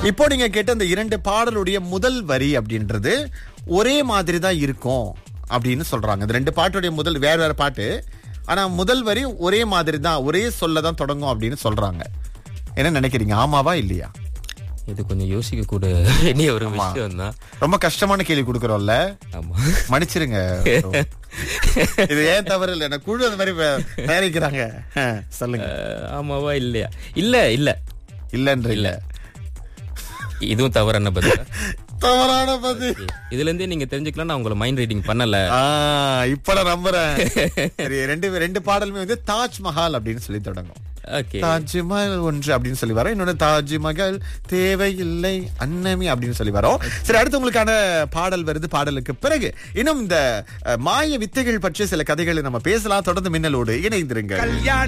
இப்போ நீங்க கேட்ட அந்த இரண்டு பாடலுடைய முதல் வரி அப்படின்றது ஒரே மாதிரி தான் இருக்கும் அப்படின்னு சொல்றாங்க இந்த ரெண்டு பாட்டுடைய முதல் வேற வேற பாட்டு ஆனா முதல் வரி ஒரே மாதிரி தான் ஒரே சொல்ல தான் தொடங்கும் அப்படின்னு சொல்றாங்க என்ன நினைக்கிறீங்க ஆமாவா இல்லையா இது கொஞ்சம் யோசிக்க கூட வேண்டிய ஒரு விஷயம் தான் ரொம்ப கஷ்டமான கேள்வி கொடுக்கறோம்ல ஆமா மன்னிச்சிருங்க இது ஏன் தவறு இல்லை நான் குழு அந்த மாதிரி வே- தயாரிக்கிறாங்க அஹ், சொல்லுங்க அஹ், ஆமாவா இல்லையா இல்ல இல்ல இல்லன்ற இல்ல இதுவும் தவறான பதில் தவறான பதில் இதுல இருந்தே நீங்க தெரிஞ்சுக்கலாம் நான் உங்களை மைண்ட் ரீடிங் பண்ணல ஆ, இப்ப நான் நம்புறேன் சரி ரெண்டு ரெண்டு பாடலுமே வந்து தாஜ்மஹால் அப்படின்னு சொல்லி தொடங்கும் ஓகே தாஜ்மஹால் ஒன்று அப்படின்னு சொல்லி வரோம் இன்னொன்னு தாஜ்மஹால் தேவையில்லை அன்னமி அப்படின்னு சொல்லி வரோம் சரி அடுத்து உங்களுக்கான பாடல் வருது பாடலுக்கு பிறகு இன்னும் இந்த அஹ், மாய வித்தைகள் பற்றி சில கதைகளை நம்ம பேசலாம் தொடர்ந்து மின்னலோடு இணைந்திருங்கள்